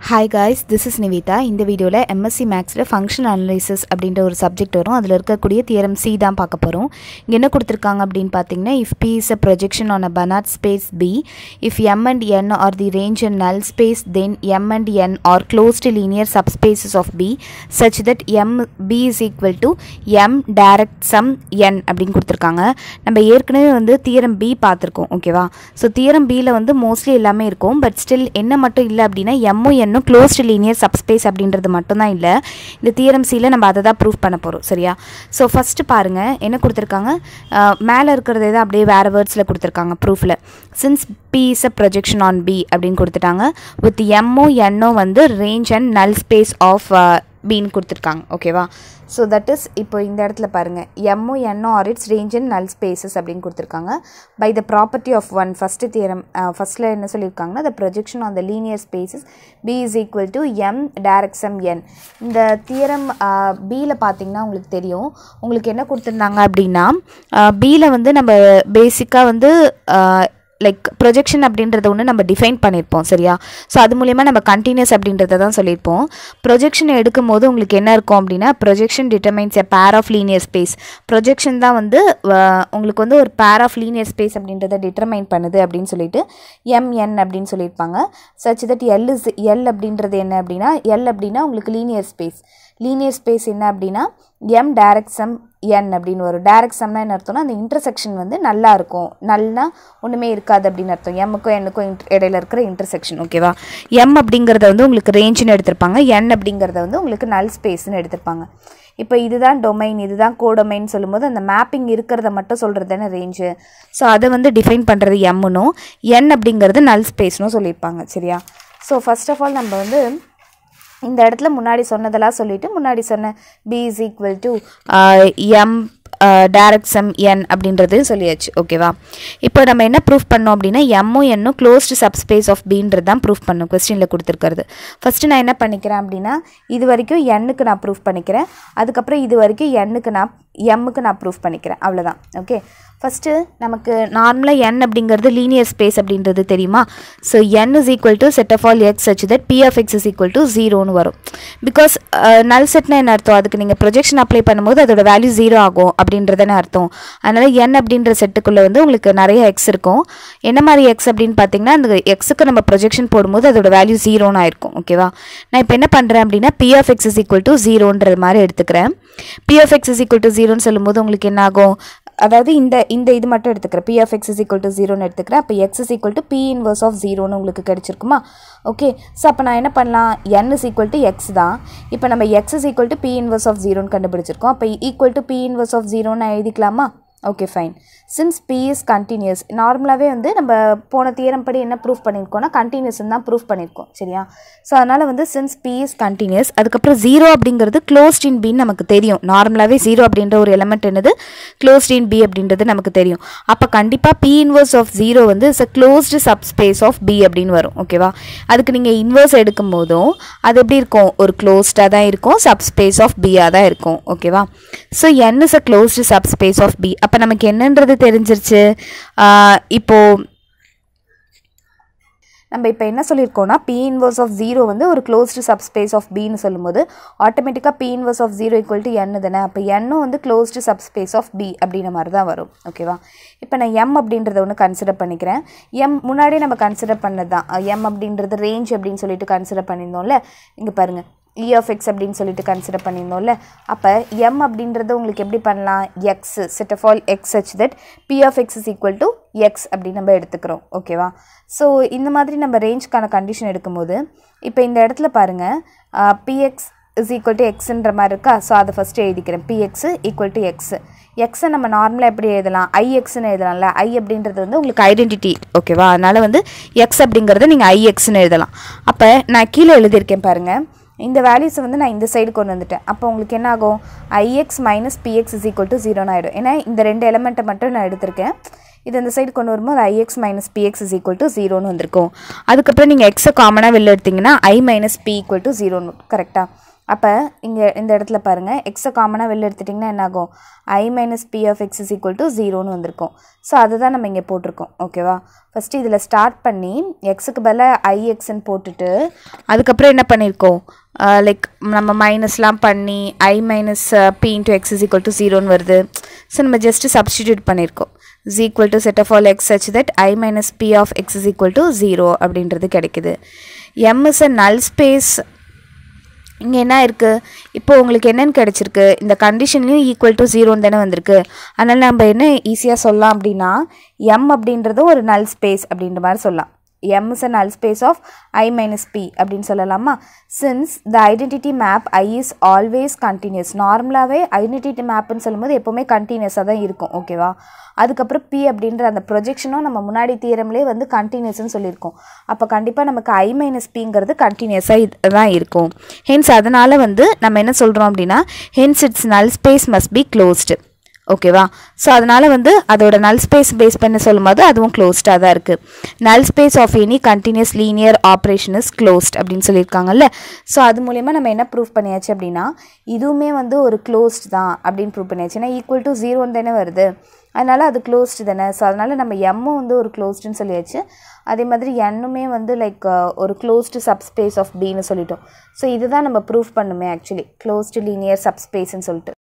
hi guys this is Nivitha இந்த வீடியோவில் MSc மேக்ஸில் ஃபங்க்ஷன் அனலைசிஸ் அப்படின்ற ஒரு சப்ஜெக்ட் வரும் அதில் இருக்கக்கூடிய தியரம் சி தான் பார்க்க போகிறோம் இங்கே என்ன கொடுத்துருக்காங்க அப்படின்னு பார்த்தீங்கன்னா if P is a projection on a Banach space P if M and N are the range and null space then M and N are closed linear subspaces of P such that M P is equal to M direct sum N அப்படின்னு கொடுத்துருக்காங்க நம்ம ஏற்கனவே வந்து theorem B பார்த்துருக்கோம் ஓகேவா so theorem பியில் வந்து mostly எல்லாமே இருக்கும் பட் ஸ்டில் என்ன மட்டும் இல்லை அப்படின்னா எம்மும் என்னும் க்ளோஸ்டு லீனியர் சப்ஸ்பேஸ் அப்படின்றது மட்டும்தான் இல்லை இந்த தியரம் சியில் நம்ம அதை தான் ப்ரூவ் பண்ண போகிறோம் சரியா ஸோ ஃபஸ்ட்டு பாருங்கள் என்ன கொடுத்துருக்காங்க மேலே இருக்கிறதே தான் அப்படியே வேறு வேர்ட்ஸில் கொடுத்துருக்காங்க ப்ரூஃபில் since P is a projection on P அப்படின்னு கொடுத்துட்டாங்க வித் எம்ஓ என்ஓ வந்து range and null space of பின்னு கொடுத்துருக்காங்க ஓகேவா ஸோ தட் இஸ் இப்போ இந்த இடத்துல பாருங்கள் M O N O are its range and null spaces அப்படின்னு கொடுத்துருக்காங்க by the property of one first theorem ஃபஸ்ட்டில் என்ன சொல்லியிருக்காங்கன்னா the projection on the linear spaces P is equal to M direct sum N இந்த தியரம் பியில் பார்த்தீங்கன்னா உங்களுக்கு தெரியும் உங்களுக்கு என்ன கொடுத்துருந்தாங்க அப்படின்னா பியில் வந்து நம்ம பேசிக்காக வந்து லைக் ப்ரொஜெக்ஷன் அப்படின்றத ஒன்று நம்ம டிஃபைன் பண்ணியிருப்போம் சரியா ஸோ அது மூலயமா நம்ம கண்டினியூஸ் அப்படின்றத தான் சொல்லியிருப்போம் ப்ரொஜெக்ஷன் எடுக்கும் போது உங்களுக்கு என்ன இருக்கும் அப்படின்னா ப்ரொஜெக்ஷன் டிட்டர்மைன்ஸ் எ பேர் ஆஃப் லீனியர் ஸ்பேஸ் ப்ரொஜெக்ஷன் தான் வந்து உங்களுக்கு வந்து ஒரு பேர் ஆஃப் லீனியர் ஸ்பேஸ் அப்படின்றத டிட்டர்மைன் பண்ணுது அப்படின்னு சொல்லிட்டு எம்என் அப்படின்னு சொல்லியிருப்பாங்க such that L is L அப்படின்றது என்ன அப்படின்னா எல் அப்படின்னா உங்களுக்கு லீனியர் ஸ்பேஸ் லீனியர் ஸ்பேஸ் என்ன அப்படின்னா எம் டேரக்ட் சம் என் அப்படின்னு வரும் டேரக்ட் சம்னா என்ன அர்த்தம்னா அந்த இன்டர்செக்ஷன் வந்து நல்லா இருக்கும் நல்னா ஒன்றுமே இருக்காது அப்படின்னு அர்த்தம் எம்முக்கும் என்னுக்கும் இடையில இருக்கிற இன்டர்செக்ஷன் ஓகேவா எம் அப்படிங்கிறத வந்து உங்களுக்கு ரேஞ்சுன்னு எடுத்திருப்பாங்க என் அப்படிங்கிறத வந்து உங்களுக்கு நல் ஸ்பேஸ்னு எடுத்திருப்பாங்க இப்போ இதுதான் டொமைன் இதுதான் கோடொமைன் சொல்லும்போது அந்த மேப்பிங் இருக்கிறத மட்டும் சொல்கிறது தானே ரேஞ்சு ஸோ அதை வந்து டிஃபைன் பண்ணுறது எம்னும் என் அப்படிங்கிறது நல் ஸ்பேஸ்னும் சொல்லியிருப்பாங்க சரியா ஸோ ஃபஸ்ட் ஆஃப் ஆல் நம்ம வந்து இந்த இடத்துல முன்னாடி சொன்னதெல்லாம் சொல்லிவிட்டு முன்னாடி சொன்ன P is equal to M direct sum N அப்படின்றது சொல்லியாச்சு ஓகேவா இப்போ நம்ம என்ன ப்ரூஃப் பண்ணோம் அப்படின்னா எம்மும் என்னும் க்ளோஸ்டு சப்ஸ்பேஸ் ஆஃப் பீன்றது தான் ப்ரூஃப் பண்ணும் கொஸ்டினில் கொடுத்துருக்கிறது ஃபஸ்ட்டு நான் என்ன பண்ணிக்கிறேன் அப்படின்னா இது வரைக்கும் எண்ணுக்கு நான் ப்ரூஃப் பண்ணிக்கிறேன் அதுக்கப்புறம் இது வரைக்கும் எண்ணுக்கு நான் எம்முக்கு நான் ப்ரூஃப் பண்ணிக்கிறேன் அவ்வளோதான் ஓகே ஃபஸ்ட்டு நமக்கு நார்மலாக என் அப்படிங்கிறது லீனியர் ஸ்பேஸ் அப்படின்றது தெரியுமா so N is equal to set of all X such that P of X is equal to ஜீரோன்னு வரும் பிகாஸ் நல் செட்னா என்ன அர்த்தம் அதுக்கு நீங்கள் ப்ரொஜெக்ஷன் அப்ளை பண்ணும்போது அதோட வேல்யூ ஜீரோ ஆகும் அப்படின்றதானே அர்த்தம் அதனால் என் அப்படின்ற செட்டுக்குள்ளே வந்து உங்களுக்கு நிறைய எக்ஸ் இருக்கும் என்ன மாதிரி எக்ஸ் அப்படின்னு பார்த்தீங்கன்னா அந்த எக்ஸுக்கு நம்ம ப்ரொஜெக்ஷன் போடும்போது அதோட வேல்யூ ஜீரோன்னு ஆயிருக்கும் ஓகேவா நான் இப்போ என்ன பண்ணுறேன் அப்படின்னா P of X is equal to ஜீரோன்றது மாதிரி எடுத்துக்கிறேன் P of X is equal to ஜீரோன்னு சொல்லும்போது உங்களுக்கு என்ன ஆகும் அதாவது இந்த இந்த இது மட்டும் எடுத்துக்கிறேன் P of X is equal to ஜீரோன்னு எடுத்துக்கிறேன் அப்போ X is equal to P inverse of ஜீரோன்னு உங்களுக்கு கிடச்சிருக்குமா ஓகே ஸோ அப்போ நான் என்ன பண்ணலாம் N is equal to X தான் இப்போ நம்ம X is equal to P inverse of ஜீரோன்னு கண்டுபிடிச்சிருக்கோம் அப்போ equal to P inverse of ஜீரோன்னு எழுதிக்கலாமா okay fine since P is continuous நார்மலாகவே வந்து நம்ம போன தியரம் படி என்ன ப்ரூஃப் பண்ணியிருக்கோம்னா கண்டினியூஸ்னு தான் ப்ரூஃப் பண்ணியிருக்கோம் சரியா ஸோ அதனால் வந்து சின்ஸ் பி இஸ் கண்டினியூஸ் அதுக்கப்புறம் ஜீரோ அப்படிங்கிறது க்ளோஸ்ட் இன் பின்னு நமக்கு தெரியும் நார்மலாகவே ஜீரோ அப்படின்ற ஒரு எலமெண்ட் என்னது க்ளோஸ்ட் இன் பி அப்படின்றது நமக்கு தெரியும் அப்போ கண்டிப்பாக பி இன்வர்ஸ் ஆஃப் ஜீரோ வந்து it's a closed subspace of P அப்படின்னு வரும் ஓகேவா அதுக்கு நீங்கள் இன்வர்ஸ் எடுக்கும் போதும் அது எப்படி இருக்கும் ஒரு க்ளோஸ்டாக தான் இருக்கும் சப்ஸ்பேஸ் ஆஃப் பியாக தான் இருக்கும் ஓகேவா so N is a closed subspace of P அப்போ நமக்கு என்னன்றது தெரிஞ்சிருச்சு இப்போது நம்ம இப்போ என்ன சொல்லியிருக்கோம்னா பி இன்வர்ஸ் ஆஃப் ஜீரோ வந்து ஒரு க்ளோஸ்டு சப்ஸ்பேஸ் ஆஃப் பின்னு சொல்லும்போது ஆட்டோமேட்டிக்காக P inverse of zero equal to N தானே அப்போ என்னும் வந்து க்ளோஸ்டு சப்ஸ்பேஸ் ஆஃப் பி அப்படின்ற மாதிரி தான் வரும் ஓகேவா இப்போ நான் எம் அப்படின்றத ஒன்று கன்சிடர் பண்ணிக்கிறேன் எம் முன்னாடியே நம்ம கன்சிடர் பண்ணது தான் எம் அப்படின்றது ரேஞ்ச் அப்படின்னு சொல்லிட்டு கன்சிடர் பண்ணியிருந்தோம்ல இங்கே பாருங்கள் இ ஆஃப் எக்ஸ் அப்படின்னு சொல்லிட்டு கன்சிடர் பண்ணியிருந்தோம்ல அப்போ எம் அப்படின்றது உங்களுக்கு எப்படி பண்ணலாம் X set of all X such that P of X is equal to X அப்படின்னு நம்ம எடுத்துக்கிறோம் ஓகேவா ஸோ இந்த மாதிரி நம்ம ரேஞ்ச்க்கான கண்டிஷன் எடுக்கும்போது இப்போ இந்த இடத்துல பாருங்கள் பிஎக்ஸ் இஸ் ஈக்குவல் டு எக்ஸுன்ற மாதிரி இருக்கா ஸோ அதை ஃபஸ்ட்டு எழுதிக்கிறேன் பிஎக்ஸ் ஈக்குவல் டு எக்ஸ் எக்ஸை நம்ம நார்மலாக எப்படி எழுதலாம் ஐ எக்ஸ்னு எழுதலாம்ல ஐ அப்படின்றது வந்து உங்களுக்கு ஐடென்டிட்டி ஓகேவா அதனால் வந்து எக்ஸ் அப்படிங்கிறத நீங்கள் ஐ எக்ஸ்னு எழுதலாம் அப்போ நான் கீழே எழுதியிருக்கேன் பாருங்கள் இந்த வேல்யூஸை வந்து நான் இந்த சைடு கொண்டு வந்துட்டேன் அப்போ உங்களுக்கு என்ன ஆகும் I X minus P X is equal to ஜீரோன்னு ஆகிடும் ஏன்னா இந்த ரெண்டு எலமெண்ட்டை மட்டும் நான் எடுத்திருக்கேன் இது இந்த சைடு கொண்டு வரும்போது I X minus P X is equal to ஜீரோன்னு வந்திருக்கும் அதுக்கப்புறம் நீங்கள் எக்ஸை காமனாக வெளில எடுத்திங்கன்னா I minus P equal to ஜீரோன்னு கரெக்டாக அப்போ இங்கே இந்த இடத்துல பாருங்கள் எக்ஸை காமனாக வெளில எடுத்துட்டிங்கன்னா என்ன ஆகும் I minus P of X is equal to ஜீரோன்னு வந்திருக்கும் ஸோ அதுதான் நம்ம இங்கே போட்டிருக்கோம் ஓகேவா ஃபஸ்ட்டு இதில் ஸ்டார்ட் பண்ணி எக்ஸுக்கு பதிலாக ஐஎக்ஸ்ன்னு போட்டுட்டு அதுக்கப்புறம் என்ன பண்ணியிருக்கோம் லைக் நம்ம மைனஸ்லாம் பண்ணி I minus P into X is equal to ஜீரோன்னு வருது ஸோ நம்ம ஜஸ்ட்டு சப்ஸ்டிடியூட் பண்ணியிருக்கோம் is equal to set of all x such that i minus p of x is equal to 0 அப்படின்றது கிடைக்குது m is a null space இங்கே என்ன இருக்குது இப்போ உங்களுக்கு என்னென்னு கிடச்சிருக்கு இந்த கண்டிஷன்லையும் ஈக்குவல் டு ஜீரோன்னு தானே வந்திருக்கு அதனால் நம்ம என்ன ஈஸியாக சொல்லலாம் அப்படின்னா எம் அப்படின்றது ஒரு நல் ஸ்பேஸ் அப்படின்ற மாதிரி சொல்லலாம் m is a null space of i minus p அப்படின்னு சொல்லலாமா since the identity map i is always continuous நார்மலாகவே ஐடென்டிட்டி மேப்னு சொல்லும்போது எப்போவுமே கண்டினியூஸாக தான் இருக்கும் ஓகேவா அதுக்கப்புறம் p அப்படின்ற அந்த ப்ரொஜெக்ஷனும் நம்ம முன்னாடி தீரம்லேயே வந்து கண்டினியூஸ்னு சொல்லியிருக்கோம் அப்போ கண்டிப்பாக நமக்கு i மைனஸ் பிங்கிறது கண்டினியூஸாக தான் இருக்கும் ஹென்ஸ் அதனால் வந்து நம்ம என்ன சொல்கிறோம் அப்படின்னா hence its null space must be closed ஓகேவா ஸோ அதனால் வந்து அதோட நல் ஸ்பேஸ் பேஸ் பண்ணி சொல்லும்போது அதுவும் க்ளோஸ்டாக தான் இருக்குது null space of any continuous linear operation is closed அப்படின்னு சொல்லியிருக்காங்கல்ல ஸோ அது மூலயமா நம்ம என்ன ப்ரூவ் பண்ணியாச்சு அப்படின்னா இதுவுமே வந்து ஒரு க்ளோஸ்ட் தான் அப்படின்னு ப்ரூவ் பண்ணியாச்சு ஏன்னா ஈக்குவல் டு ஜீரோன்னு தானே வருது அதனால் அது க்ளோஸ்டு தானே ஸோ அதனால் நம்ம எம்மும் வந்து ஒரு க்ளோஸ்டுன்னு சொல்லியாச்சு அதே மாதிரி என்னுமே வந்து லைக் ஒரு க்ளோஸ்டு சப்ஸ்பேஸ் ஆஃப் பின்னு சொல்லிட்டோம் ஸோ இதுதான் நம்ம ப்ரூவ் பண்ணுமே ஆக்சுவலி க்ளோஸ்டு லீனியர் சப்ஸ்பேஸ்ன்னு சொல்லிட்டு